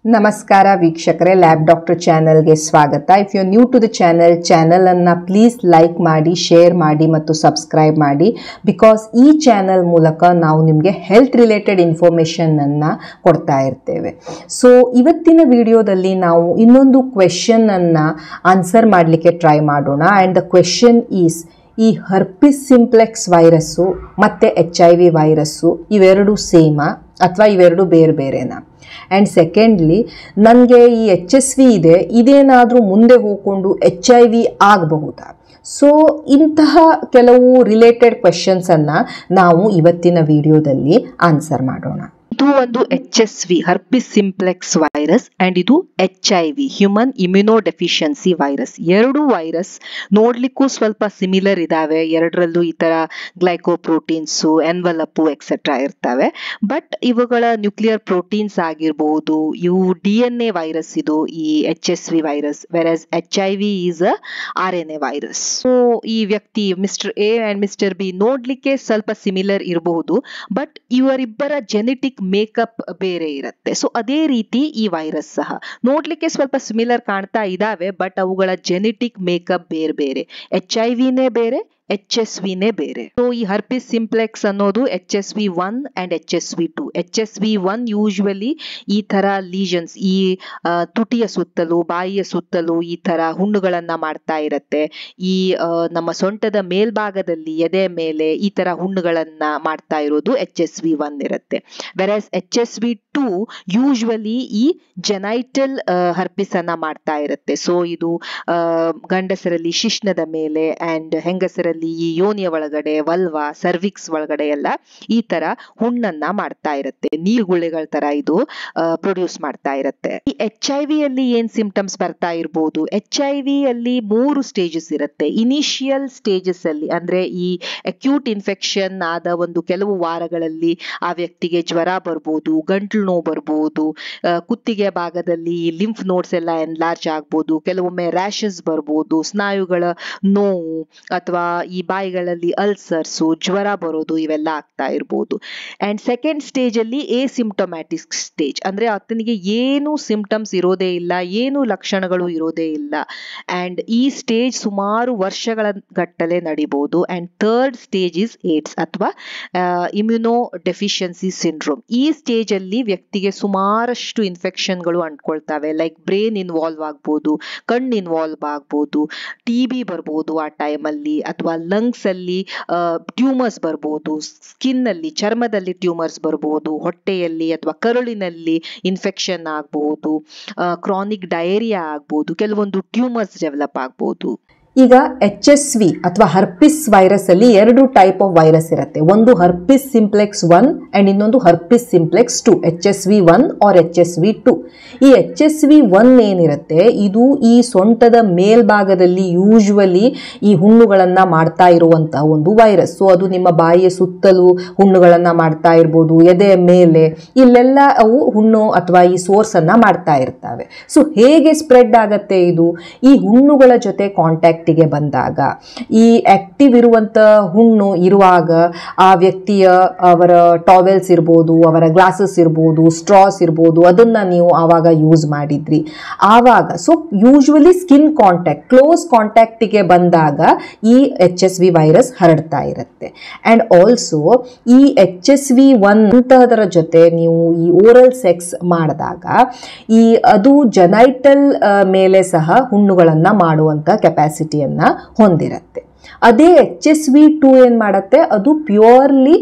ನಮಸ್ಕಾರ ವೀಕ್ಷಕರೇ lab doctor ಚಾನೆಲ್ಗೆ ಸ್ವಾಗತ if you new to the channel channel ಅನ್ನ ಪ್ಲೀಸ್ ಲೈಕ್ ಮಾಡಿ ಶೇರ್ ಮಾಡಿ ಮತ್ತು ಸಬ್ಸ್ಕ್ರೈಬ್ ಮಾಡಿ ಬಿಕಾಸ್ ಈ ಚಾನೆಲ್ ಮೂಲಕ ನಾವು ನಿಮಗೆ ಹೆಲ್ತ್ ರಿಲೇಟೆಡ್ ಇನ್ಫಾರ್ಮೇಷನ್ ಅನ್ನ ಕೊಡ್ತಾ ಇರ್ತೇವೆ ಸೊ ಇವತ್ತಿನ ವಿಡಿಯೋದಲ್ಲಿ ನಾವು ಇನ್ನೊಂದು ಕ್ವೆಶನ್ ಅನ್ನ ಆನ್ಸರ್ ಮಾಡಲಿಕ್ಕೆ ಟ್ರೈ ಮಾಡೋಣ ಆ್ಯಂಡ್ ದ ಕ್ವೆಶನ್ ಈಸ್ ಈ ಹರ್ಪಿಸ್ ಸಿಂಪ್ಲೆಕ್ಸ್ ವೈರಸ್ಸು ಮತ್ತು ಎಚ್ ಐ ವಿ ವೈರಸ್ಸು ಇವೆರಡು ಸೇಮಾ ಅಥವಾ ಇವೆರಡು ಬೇರೆ ಬೇರೆನಾ ಆ್ಯಂಡ್ ಸೆಕೆಂಡ್ಲಿ ನನಗೆ ಈ ಎಚ್ ಎಸ್ ವಿ ಇದೆ ಇದೇನಾದರೂ ಮುಂದೆ ಹೋಗ್ಕೊಂಡು ಎಚ್ ಐ ವಿ ಆಗಬಹುದಾ ಸೊ ಇಂತಹ ಕೆಲವು ರಿಲೇಟೆಡ್ ಕ್ವೆಶನ್ಸನ್ನು ನಾವು ಇವತ್ತಿನ ವಿಡಿಯೋದಲ್ಲಿ ಆನ್ಸರ್ ಮಾಡೋಣ ಇದು ಒಂದು H S V herpes simplex virus and ಇದು H I V human immunodeficiency virus ಎರಡು ವೈರಸ್ ನೋಡ್ಲಿಕ್ಕೂ ಸ್ವಲ್ಪ ಸಿಮಿಲರ್ ಇದಾವೆ ಎರಡರಲ್ಲೂ ಈ ತರ ಗ್ಲೈಕೋಪ್ರೋಟೀನ್ಸು ಎನ್ವಲಪ್ಪು ಎಕ್ಸೆಟ್ರಾ ಇರ್ತವೆ ಬಟ್ ಇವುಗಳ ನ್ಯೂಕ್ಲಿಯರ್ ಪ್ರೋಟೀನ್ಸ್ ಆಗಿರ್ಬೋದು ಇವು ಡಿ ಎನ್ ಎ ವೈರಸ್ ಇದು ಈ H S V virus versus H I V is a R N A virus so ಈ ವ್ಯಕ್ತಿ mister A and mister B ನೋಡ್ಲಿಕ್ಕೆ ಸ್ವಲ್ಪ ಸಿಮಿಲರ್ ಇರಬಹುದು ಬಟ್ ಇವರಿಬ್ಬರ ಜೆನೆಟಿಕ್ ಮೇಕಪ್ ಬೇರೆ ಇರುತ್ತೆ ಸೊ ಅದೇ ರೀತಿ ಈ ವೈರಸ್ ಸಹ ನೋಡ್ಲಿಕ್ಕೆ ಸ್ವಲ್ಪ ಸಿಮಿಲರ್ ಕಾಣ್ತಾ ಇದಾವೆ ಬಟ್ ಅವುಗಳ ಜೆನೆಟಿಕ್ ಮೇಕಪ್ ಬೇರೆ ಬೇರೆ ಎಚ್ ಐ ವಿನೇ ಬೇರೆ ಎಚ್ ಎಸ್ ವಿನೇ ಬೇರೆ ಸೊ ಈ ಹರ್ಪಿಸ್ ಸಿಂಪ್ಲೆಕ್ಸ್ ಅನ್ನೋದು H S V one and H S V two H S V one usually ಈ ತರ ಲೀಜನ್ಸ್ ಈ ಆ, ತುಟಿಯ ಸುತ್ತಲೂ ಬಾಯಿಯ ಸುತ್ತಲೂ ಈ ತರ ಹುಣ್ಣುಗಳನ್ನ ಮಾಡ್ತಾ ಇರತ್ತೆ ಈ ಆ, ನಮ್ಮ ಸೊಂಟದ ಮೇಲ್ಭಾಗದಲ್ಲಿ ಎದೆ ಮೇಲೆ ಈ ತರ ಹುಣ್ಣುಗಳನ್ನ ಮಾಡ್ತಾ ಇರೋದು ಎಚ್ ಎಸ್ ವಿ ಒನ್ ಇರುತ್ತೆ versus H S V two usually ಈ ಜೆನೈಟಲ್ ಹರ್ಪಿಸ್ ಅನ್ನ ಮಾಡ್ತಾ ಇರುತ್ತೆ ಸೊ ಇದು ಆ, ಗಂಡಸರಲ್ಲಿ ಶಿಶ್ನದ ಮೇಲೆ ಅಂಡ್ ಹೆಂಗಸರಲ್ಲಿ ಈ ಯೋನಿಯ ಒಳಗಡೆ ವಲ್ವಾ ಸರ್ವಿಕ್ಸ್ ಒಳಗಡೆ ಎಲ್ಲ ಈ ತರ ಹುಣ್ಣನ್ನ ಮಾಡ್ತಾ ಇರುತ್ತೆ ನೀರ್ಗುಳ್ಳೆಗಳ ತರ ಇದು ಪ್ರೊಡ್ಯೂಸ್ ಮಾಡ್ತಾ ಇರುತ್ತೆ ಈ ಎಚ್ ಐ ವಿ ಅಲ್ಲಿ ಏನ್ ಸಿಂಪ್ಟಮ್ಸ್ ಬರ್ತಾ ಇರ್ಬೋದು ಎಚ್ ಐ ವಿ ಅಲ್ಲಿ ಮೂರು ಸ್ಟೇಜಸ್ ಇರುತ್ತೆ ಇನಿಷಿಯಲ್ ಸ್ಟೇಜಸ್ ಅಲ್ಲಿ ಅಂದ್ರೆ ಈ ಅಕ್ಯೂಟ್ ಇನ್ಫೆಕ್ಷನ್ ಆದ ಒಂದು ಕೆಲವು ವಾರಗಳಲ್ಲಿ ಆ ವ್ಯಕ್ತಿಗೆ ಜ್ವರ ಬರ್ಬೋದು ಗಂಟ್ಲು ನೋವು ಬರ್ಬೋದು ಆ, ಕುತ್ತಿಗೆ ಭಾಗದಲ್ಲಿ ಲಿಂಫ್ ನೋಡ್ಸ್ ಎಲ್ಲ ಎನ್ಲಾರ್ಜ್ ಆಗ್ಬೋದು ಕೆಲವೊಮ್ಮೆ ರ್ಯಾಷಸ್ ಬರ್ಬೋದು ಸ್ನಾಯುಗಳ ನೋವು ಅಥವಾ ಈ ಬಾಯಿಗಳಲ್ಲಿ ಅಲ್ಸರ್ಸು ಜ್ವರ ಬರೋದು ಇವೆಲ್ಲ ಆಗ್ತಾ ಇರ್ಬೋದು ಅಂಡ್ ಸೆಕೆಂಡ್ ಸ್ಟೇಜ್ ಅಲ್ಲಿ ಎ ಸಿಂಪ್ಟೊಮ್ಯಾಟಿಕ್ ಸ್ಟೇಜ್ ಅಂದ್ರೆ ಆತನಿಗೆ ಏನು ಸಿಂಪ್ಟಮ್ಸ್ ಇರೋದೇ ಇಲ್ಲ ಏನು ಲಕ್ಷಣಗಳು ಇರೋದೇ ಇಲ್ಲ ಅಂಡ್ ಈ ಸ್ಟೇಜ್ ಸುಮಾರು ವರ್ಷಗಳ ಗಟ್ಟಲೆ ನಡಿಬಹುದು and third stage is AIDS ಅಥವಾ ಇಮ್ಯುನೋ ಡೆಫಿಷಿಯನ್ಸಿ ಸಿಂಡ್ರೋಮ್ ಈ ಸ್ಟೇಜ್ ಅಲ್ಲಿ ವ್ಯಕ್ತಿಗೆ ಸುಮಾರಷ್ಟು ಇನ್ಫೆಕ್ಷನ್ಗಳು ಅಂಟ್ಕೊಳ್ತವೆ ಲೈಕ್ ಬ್ರೇನ್ ಇನ್ವಾಲ್ವ್ ಆಗ್ಬೋದು ಕಣ್ಣು ಇನ್ವಾಲ್ವ್ ಆಗ್ಬೋದು ಟಿ ಬಿ ಬರ್ಬೋದು ಆ ಟೈಮಲ್ಲಿ ಅಥವಾ ಲಂಗ್ಸ್ ಅಲ್ಲಿ ಟ್ಯೂಮರ್ಸ್ ಬರ್ಬೋದು ಸ್ಕಿನ್ ಅಲ್ಲಿ ಚರ್ಮದಲ್ಲಿ ಟ್ಯೂಮರ್ಸ್ ಬರ್ಬೋದು ಹೊಟ್ಟೆಯಲ್ಲಿ ಅಥವಾ ಕರುಳಿನಲ್ಲಿ ಇನ್ಫೆಕ್ಷನ್ ಆಗ್ಬಹುದು ಕ್ರಾನಿಕ್ ಡಯೇರಿಯಾ ಆಗ್ಬೋದು ಕೆಲವೊಂದು ಟ್ಯೂಮರ್ಸ್ ಡೆವಲಪ್ ಆಗ್ಬೋದು ಈಗ ಎಚ್ ಎಸ್ ವಿ ಅಥವಾ ಹರ್ಪಿಸ್ ವೈರಸ್ ಅಲ್ಲಿ ಎರಡು ಟೈಪ್ ಆಫ್ ವೈರಸ್ ಇರುತ್ತೆ ಒಂದು ಹರ್ಪಿಸ್ ಸಿಂಪ್ಲೆಕ್ಸ್ ಒನ್ ಅಂಡ್ ಇನ್ನೊಂದು herpes simplex two H S V one or H S V two ಈ ಎಚ್ ಎಸ್ ವಿ ಒನ್ ಏನಿರುತ್ತೆ ಇದು ಈ ಸೊಂಟದ ಮೇಲ್ಭಾಗದಲ್ಲಿ ಯೂಶುವಲಿ ಈ ಹುಣ್ಣುಗಳನ್ನ ಮಾಡ್ತಾ ಇರುವಂತಹ ಒಂದು ವೈರಸ್ ಸೊ ಅದು ನಿಮ್ಮ ಬಾಯಿಯ ಸುತ್ತಲೂ ಹುಣ್ಣುಗಳನ್ನ ಮಾಡ್ತಾ ಇರ್ಬೋದು ಎದೆಯ ಮೇಲೆ ಇಲ್ಲೆಲ್ಲ ಅವು ಹುಣ್ಣು ಅಥವಾ ಈ ಸೋರ್ಸ್ ಅನ್ನ ಮಾಡ್ತಾ ಇರ್ತವೆ ಸೊ ಹೇಗೆ ಸ್ಪ್ರೆಡ್ ಆಗತ್ತೆ ಇದು ಈ ಹುಣ್ಣುಗಳ ಜೊತೆ ಕಾಂಟ್ಯಾಕ್ಟಿಗೆ ಬಂದಾಗ ಈ ಆಕ್ಟಿವ್ ಇರುವಂತ ಹುಣ್ಣು ಇರುವಾಗ ಆ ವ್ಯಕ್ತಿಯ ಅವರ ಟಾವೆಲ್ಸ್ ಇರ್ಬೋದು ಅವರ ಗ್ಲಾಸಸ್ ಇರ್ಬೋದು ಸ್ಟ್ರಾಸ್ ಇರ್ಬೋದು ಅದನ್ನ ನೀವು ಆವಾಗ ಯೂಸ್ ಮಾಡಿದ್ರಿ ಆವಾಗ so usually skin contact close ಕಾಂಟ್ಯಾಕ್ಟಿಗೆ ಬಂದಾಗ ಈ ಎಚ್ ಎಸ್ ವಿ ವೈರಸ್ ಹರಡ್ತಾ ಇರುತ್ತೆ ಅಂಡ್ ಆಲ್ಸೋ ಈ ಎಚ್ ಎಸ್ ವಿ ಒನ್ ಅಂತಹದರ ಜೊತೆ ನೀವು ಈ ಓರಲ್ ಸೆಕ್ಸ್ ಮಾಡಿದಾಗ ಈ ಅದು ಜನೈಟಲ್ ಮೇಲೆ ಸಹ ಹುಣ್ಣುಗಳನ್ನ ಮಾಡುವಂತ ಕೆಪಾಸಿಟಿಯನ್ನ ಹೊಂದಿರುತ್ತೆ ಅದೇ ಎಚ್ ಎಸ್ ವಿ ಟು ಏನು ಮಾಡುತ್ತೆ ಅದು ಪ್ಯೂರ್ಲಿ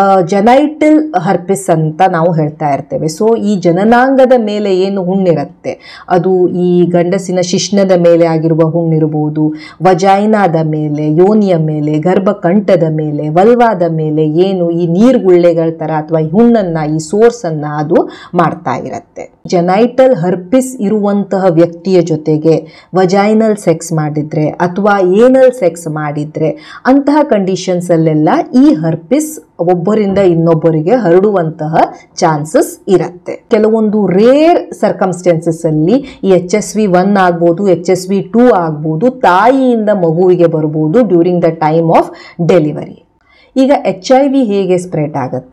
ಜನೈಟಲ್ ಹರ್ಪಿಸ್ ಅಂತ ನಾವು ಹೇಳ್ತಾ ಇರ್ತೇವೆ ಸೊ ಈ ಜನನಾಂಗದ ಮೇಲೆ ಏನು ಹುಣ್ಣಿರುತ್ತೆ ಅದು ಈ ಗಂಡಸಿನ ಶಿಶ್ನದ ಮೇಲೆ ಆಗಿರುವ ಹುಣ್ಣಿರ್ಬೋದು ವಜೈನಾದ ಮೇಲೆ ಯೋನಿಯ ಮೇಲೆ ಗರ್ಭಕಂಠದ ಮೇಲೆ ವಲ್ವಾದ ಮೇಲೆ ಏನು ಈ ನೀರ್ಗುಳ್ಳೆಗಳ ಥರ ಅಥವಾ ಈ ಹುಣ್ಣನ್ನ ಈ ಸೋರ್ಸನ್ನ ಅದು ಮಾಡ್ತಾ ಇರುತ್ತೆ ಜನೈಟಲ್ ಹರ್ಪಿಸ್ ಇರುವಂತಹ ವ್ಯಕ್ತಿಯ ಜೊತೆಗೆ ವಜೈನಲ್ ಸೆಕ್ಸ್ ಮಾಡಿದ್ರೆ ಅಥವಾ ಏನಲ್ ಸೆಕ್ಸ್ ಮಾಡಿದ್ರೆ ಅಂತಹ ಕಂಡೀಷನ್ಸ್ ಅಲ್ಲೆಲ್ಲ ಈ ಹರ್ಪಿಸ್ ಒಬ್ಬರಿಂದ ಇನ್ನೊಬ್ಬರಿಗೆ ಹರಡುವಂತಹ ಚಾನ್ಸಸ್ ಇರುತ್ತೆ ಕೆಲವೊಂದು ರೇರ್ ಸರ್ಕಮ್ಸ್ಟೆನ್ಸಸ್ ಅಲ್ಲಿ ಈ ಎಚ್ ಎಸ್ ವಿ ಒನ್ ಆಗ್ಬೋದು ಎಚ್ ಎಸ್ ವಿ ಟೂ ಆಗ್ಬೋದು ತಾಯಿಯಿಂದ ಮಗುವಿಗೆ ಬರ್ಬೋದು during the time of delivery ಈಗ ಎಚ್ ಐ ವಿ ಹೇಗೆ ಸ್ಪ್ರೆಡ್ ಆಗುತ್ತೆ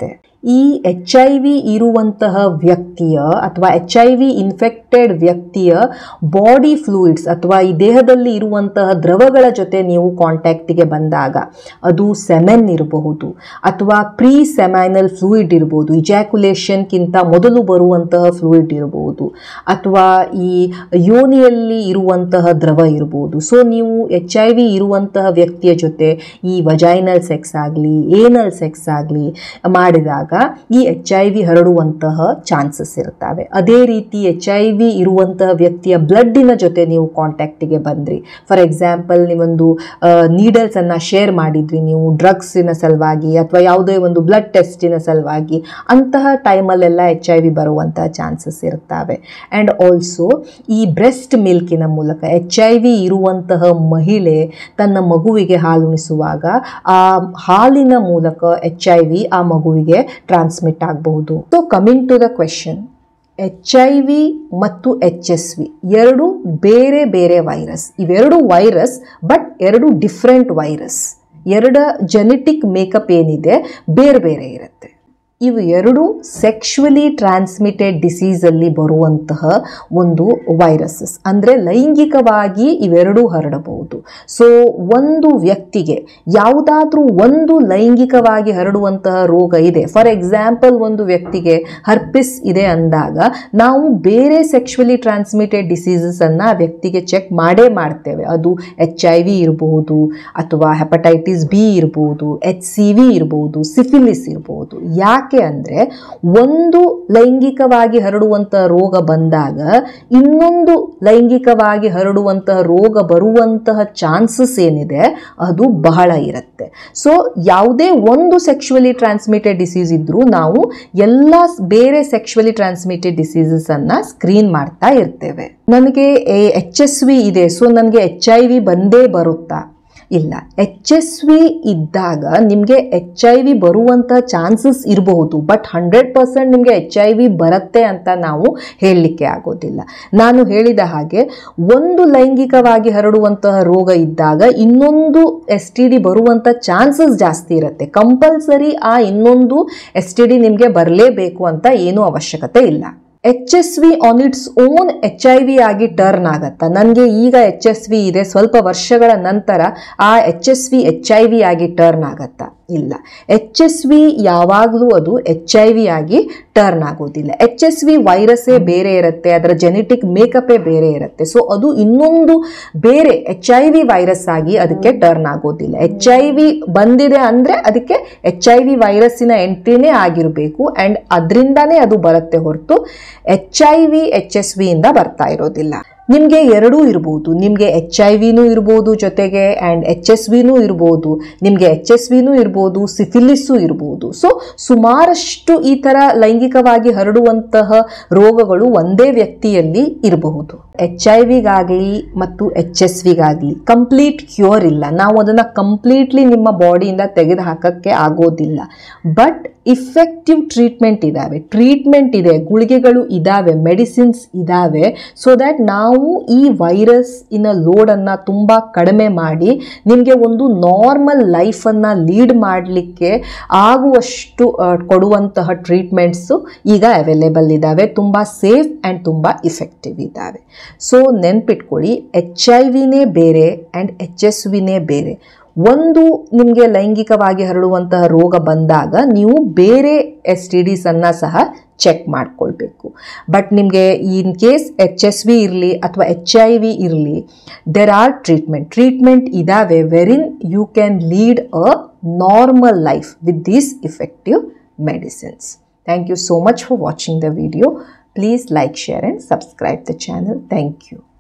ಈ ಎಚ್ ಐ ವಿ ಇರುವಂತಹ ವ್ಯಕ್ತಿಯ ಅಥವಾ ಎಚ್ ಐ ವಿ ಇನ್ಫೆಕ್ಟೆಡ್ ವ್ಯಕ್ತಿಯ ಬಾಡಿ ಫ್ಲೂಯಿಡ್ಸ್ ಅಥವಾ ಈ ದೇಹದಲ್ಲಿ ಇರುವಂತಹ ದ್ರವಗಳ ಜೊತೆ ನೀವು ಕಾಂಟ್ಯಾಕ್ಟಿಗೆ ಬಂದಾಗ ಅದು ಸೆಮೆನ್ ಇರಬಹುದು ಅಥವಾ ಪ್ರೀ ಸೆಮೈನಲ್ ಫ್ಲೂಯಿಡ್ ಇರ್ಬೋದು ಇಜಾಕ್ಯುಲೇಷನ್ಗಿಂತ ಮೊದಲು ಬರುವಂತಹ ಫ್ಲೂಯಿಡ್ ಇರಬಹುದು ಅಥವಾ ಈ ಯೋನಿಯಲ್ಲಿ ಇರುವಂತಹ ದ್ರವ ಇರಬಹುದು ಸೊ ನೀವು ಎಚ್ ಐ ವಿ ಇರುವಂತಹ ವ್ಯಕ್ತಿಯ ಜೊತೆ ಈ ವಜೈನಲ್ ಸೆಕ್ಸ್ ಆಗಲಿ ಏನಲ್ ಸೆಕ್ಸ್ ಆಗಲಿ ಮಾಡಿದಾಗ ಈ ಎಚ್ ಐ ವಿ ಹರಡುವಂತಹ ಚಾನ್ಸಸ್ ಇರ್ತವೆ ಅದೇ ರೀತಿ ಎಚ್ ಐ ವಿ ಇರುವಂತಹ ವ್ಯಕ್ತಿಯ ಬ್ಲಡ್ಡಿನ ಜೊತೆ ನೀವು ಕಾಂಟ್ಯಾಕ್ಟಿಗೆ ಬಂದ್ರಿ ಫಾರ್ ಎಕ್ಸಾಂಪಲ್ ನೀವೊಂದು ನೀಡಲ್ಸ್ ಅನ್ನ ಶೇರ್ ಮಾಡಿದ್ರಿ ನೀವು ಡ್ರಗ್ಸಿನ ಸಲುವಾಗಿ ಅಥವಾ ಯಾವುದೇ ಒಂದು ಬ್ಲಡ್ ಟೆಸ್ಟಿನ ಸಲುವಾಗಿ ಅಂತಹ ಟೈಮಲ್ಲೆಲ್ಲ ಎಚ್ ಐ ವಿ ಬರುವಂತಹ ಚಾನ್ಸಸ್ ಇರ್ತವೆ ಆ್ಯಂಡ್ ಆಲ್ಸೋ ಈ ಬ್ರೆಸ್ಟ್ ಮಿಲ್ಕಿನ ಮೂಲಕ ಎಚ್ ಐ ವಿ ಇರುವಂತಹ ಮಹಿಳೆ ತನ್ನ ಮಗುವಿಗೆ ಹಾಲುಣಿಸುವಾಗ ಆ ಹಾಲಿನ ಮೂಲಕ ಎಚ್ ಐ ವಿ ಆ ಮಗುವಿಗೆ ಟ್ರಾನ್ಸ್ಮಿಟ್ ಆಗಬಹುದು so coming to the question H I V ಮತ್ತು ಎಚ್ ಎಸ್ ವಿ ಎರಡು ಬೇರೆ ಬೇರೆ ವೈರಸ್ ಇವೆರಡು ವೈರಸ್ ಬಟ್ ಎರಡು ಡಿಫ್ರೆಂಟ್ ವೈರಸ್ ಎರಡ ಜೆನೆಟಿಕ್ ಮೇಕಪ್ ಏನಿದೆ ಬೇರೆ ಬೇರೆ ಇರುತ್ತೆ ಇವು ಎರಡು ಸೆಕ್ಷುವಲಿ ಟ್ರಾನ್ಸ್ಮಿಟೆಡ್ ಡಿಸೀಸಲ್ಲಿ ಬರುವಂತಹ ಒಂದು ವೈರಸಸ್ ಅಂದರೆ ಲೈಂಗಿಕವಾಗಿ ಇವೆರಡೂ ಹರಡಬಹುದು ಸೊ ಒಂದು ವ್ಯಕ್ತಿಗೆ ಯಾವುದಾದ್ರೂ ಒಂದು ಲೈಂಗಿಕವಾಗಿ ಹರಡುವಂತಹ ರೋಗ ಇದೆ ಫಾರ್ ಎಕ್ಸಾಂಪಲ್ ಒಂದು ವ್ಯಕ್ತಿಗೆ ಹರ್ಪಿಸ್ ಇದೆ ಅಂದಾಗ ನಾವು ಬೇರೆ ಸೆಕ್ಷುವಲಿ ಟ್ರಾನ್ಸ್ಮಿಟೆಡ್ ಡಿಸೀಸಸ್ ಅನ್ನ ಆ ವ್ಯಕ್ತಿಗೆ ಚೆಕ್ ಮಾಡೇ ಮಾಡ್ತೇವೆ ಅದು ಎಚ್ ಐ ವಿ ಇರಬಹುದು ಅಥವಾ ಹೆಪಟೈಟಿಸ್ ಬಿ ಇರಬಹುದು ಎಚ್ ಸಿ ವಿ ಇರಬಹುದು ಸಿಫಿಲಿಸ್ ಇರಬಹುದು ಯಾಕೆ ಅಂದರೆ ಒಂದು ಲೈಂಗಿಕವಾಗಿ ಹರಡುವಂತಹ ರೋಗ ಬಂದಾಗ ಇನ್ನೊಂದು ಲೈಂಗಿಕವಾಗಿ ಹರಡುವಂತಹ ರೋಗ ಬರುವಂತಹ ಚಾನ್ಸಸ್ ಏನಿದೆ ಅದು ಬಹಳ ಇರುತ್ತೆ ಸೊ ಯಾವುದೇ ಒಂದು ಸೆಕ್ಷುವಲಿ ಟ್ರಾನ್ಸ್ಮಿಟೆಡ್ ಡಿಸೀಸ್ ಇದ್ರೂ ನಾವು ಎಲ್ಲ ಬೇರೆ ಸೆಕ್ಷುವಲಿ ಟ್ರಾನ್ಸ್ಮಿಟೆಡ್ ಡಿಸೀಸಸ್ ಅನ್ನ ಸ್ಕ್ರೀನ್ ಮಾಡ್ತಾ ಇರ್ತೇವೆ ನನಗೆ ಎಚ್ ಎಸ್ ವಿ ಇದೆ ಸೊ ನನಗೆ ಎಚ್ ಐ ವಿ ಬಂದೇ ಬರುತ್ತಾ ಇಲ್ಲ ಎಚ್ ಎಸ್ ವಿ ಇದ್ದಾಗ ನಿಮಗೆ ಎಚ್ ಐ ವಿ ಬರುವಂಥ ಚಾನ್ಸಸ್ ಇರಬಹುದು ಬಟ್ ಹಂಡ್ರೆಡ್ ಪರ್ಸೆಂಟ್ ನಿಮಗೆ ಎಚ್ ಐ ವಿ ಬರುತ್ತೆ ಅಂತ ನಾವು ಹೇಳಲಿಕ್ಕೆ ಆಗೋದಿಲ್ಲ ನಾನು ಹೇಳಿದ ಹಾಗೆ ಒಂದು ಲೈಂಗಿಕವಾಗಿ ಹರಡುವಂತಹ ರೋಗ ಇದ್ದಾಗ ಇನ್ನೊಂದು ಎಸ್ ಟಿ ಡಿ ಬರುವಂಥ ಚಾನ್ಸಸ್ ಜಾಸ್ತಿ ಇರುತ್ತೆ ಕಂಪಲ್ಸರಿ ಆ ಇನ್ನೊಂದು ಎಸ್ ಟಿ ಡಿ ನಿಮಗೆ ಬರಲೇಬೇಕು ಅಂತ ಏನೂ ಅವಶ್ಯಕತೆ ಇಲ್ಲ H S V on its own H I V ಆಗಿ ಟರ್ನ್ ಆಗತ್ತಾ ನನಗೆ ಈಗ ಎಚ್ ಎಸ್ ವಿ ಇದೆ ಸ್ವಲ್ಪ ವರ್ಷಗಳ ನಂತರ ಆ H S V H I V ಆಗಿ ಟರ್ನ್ ಆಗತ್ತಾ ಇಲ್ಲ ಎಚ್ ಎಸ್ ವಿ ಯಾವಾಗಲೂ ಅದು ಎಚ್ ಐ ವಿ ಆಗಿ ಟರ್ನ್ ಆಗೋದಿಲ್ಲ ಎಚ್ ಎಸ್ ವಿ ವೈರಸ್ಸೇ ಬೇರೆ ಇರುತ್ತೆ ಅದರ ಜೆನೆಟಿಕ್ ಮೇಕಪ್ಪೇ ಬೇರೆ ಇರುತ್ತೆ ಸೊ ಅದು ಇನ್ನೊಂದು ಬೇರೆ ಎಚ್ ಐ ವಿ ವೈರಸ್ ಆಗಿ ಅದಕ್ಕೆ ಟರ್ನ್ ಆಗೋದಿಲ್ಲ ಎಚ್ ಐ ವಿ ಬಂದಿದೆ ಅಂದರೆ ಅದಕ್ಕೆ ಎಚ್ ಐ ವಿ ವೈರಸ್ಸಿನ ಎಂಟ್ರಿನೇ ಆಗಿರಬೇಕು ಆ್ಯಂಡ್ ಅದರಿಂದಾನೇ ಅದು ಬರುತ್ತೆ ಹೊರತು H I V H S ವಿಯಿಂದ ಬರ್ತಾ ಇರೋದಿಲ್ಲ ನಿಮಗೆ ಎರಡೂ ಇರ್ಬೋದು ನಿಮಗೆ ಎಚ್ ಐ ವಿನೂ ಇರ್ಬೋದು ಜೊತೆಗೆ ಆ್ಯಂಡ್ ಎಚ್ ಎಸ್ ವಿನೂ ಇರ್ಬೋದು ನಿಮಗೆ ಎಚ್ ಎಸ್ ವಿನೂ ಇರ್ಬೋದು ಸಿಫಿಲಿಸ್ಸು ಇರ್ಬೋದು ಸೊ ಸುಮಾರಷ್ಟು ಈ ಥರ ಲೈಂಗಿಕವಾಗಿ ಹರಡುವಂತಹ ರೋಗಗಳು ಒಂದೇ ವ್ಯಕ್ತಿಯಲ್ಲಿ ಇರಬಹುದು ಎಚ್ ಐ ವಿಗಾಗಲಿ ಮತ್ತು ಎಚ್ ಎಸ್ ವಿಗಾಗಲಿ ಕಂಪ್ಲೀಟ್ ಕ್ಯೂರ್ ಇಲ್ಲ ನಾವು ಅದನ್ನು ಕಂಪ್ಲೀಟ್ಲಿ ನಿಮ್ಮ ಬಾಡಿಯಿಂದ ತೆಗೆದು ಹಾಕಕ್ಕೆ ಆಗೋದಿಲ್ಲ ಬಟ್ ಇಫೆಕ್ಟಿವ್ ಟ್ರೀಟ್ಮೆಂಟ್ ಇದ್ದಾವೆ ಟ್ರೀಟ್ಮೆಂಟ್ ಇದೆ ಗುಳಿಗೆಗಳು ಇದ್ದಾವೆ ಮೆಡಿಸಿನ್ಸ್ ಇದ್ದಾವೆ ಸೊ ದ್ಯಾಟ್ ನಾವು ಈ ವೈರಸ್ ಇನ ಲೋಡನ್ನು ತುಂಬ ಕಡಿಮೆ ಮಾಡಿ ನಿಮಗೆ ಒಂದು ನಾರ್ಮಲ್ ಲೈಫನ್ನು ಲೀಡ್ ಮಾಡಲಿಕ್ಕೆ ಆಗುವಷ್ಟು ಆ, ಕೊಡುವಂತಹ ಟ್ರೀಟ್ಮೆಂಟ್ಸು ಈಗ ಅವೈಲೇಬಲ್ ಇದ್ದಾವೆ ತುಂಬ ಸೇಫ್ ಆ್ಯಂಡ್ ತುಂಬ ಇಫೆಕ್ಟಿವ್ ಇದ್ದಾವೆ ಸೊ ನೆನ್ಪಿಟ್ಕೊಳ್ಳಿ ಎಚ್ ಐ ವಿನೇ ಬೇರೆ ಆ್ಯಂಡ್ ಎಚ್ ಎಸ್ ವಿನೇ ಬೇರೆ ಒಂದು ನಿಮಗೆ ಲೈಂಗಿಕವಾಗಿ ಹರಡುವಂತಹ ರೋಗ ಬಂದಾಗ ನೀವು ಬೇರೆ ಎಸ್ ಟಿ ಡಿಸನ್ನು ಸಹ ಚೆಕ್ ಮಾಡ್ಕೊಳ್ಬೇಕು ಬಟ್ ನಿಮಗೆ in case H S V ಇರಲಿ ಅಥವಾ ಎಚ್ ಐ ವಿ ಇರಲಿ ದೆರ್ ಆರ್ ಟ್ರೀಟ್ಮೆಂಟ್ ಟ್ರೀಟ್ಮೆಂಟ್ ಇದ್ದಾವೆ wherein you can lead a normal life with these effective medicines thank you so much for watching the video. Please like, share and subscribe the channel. Thank you.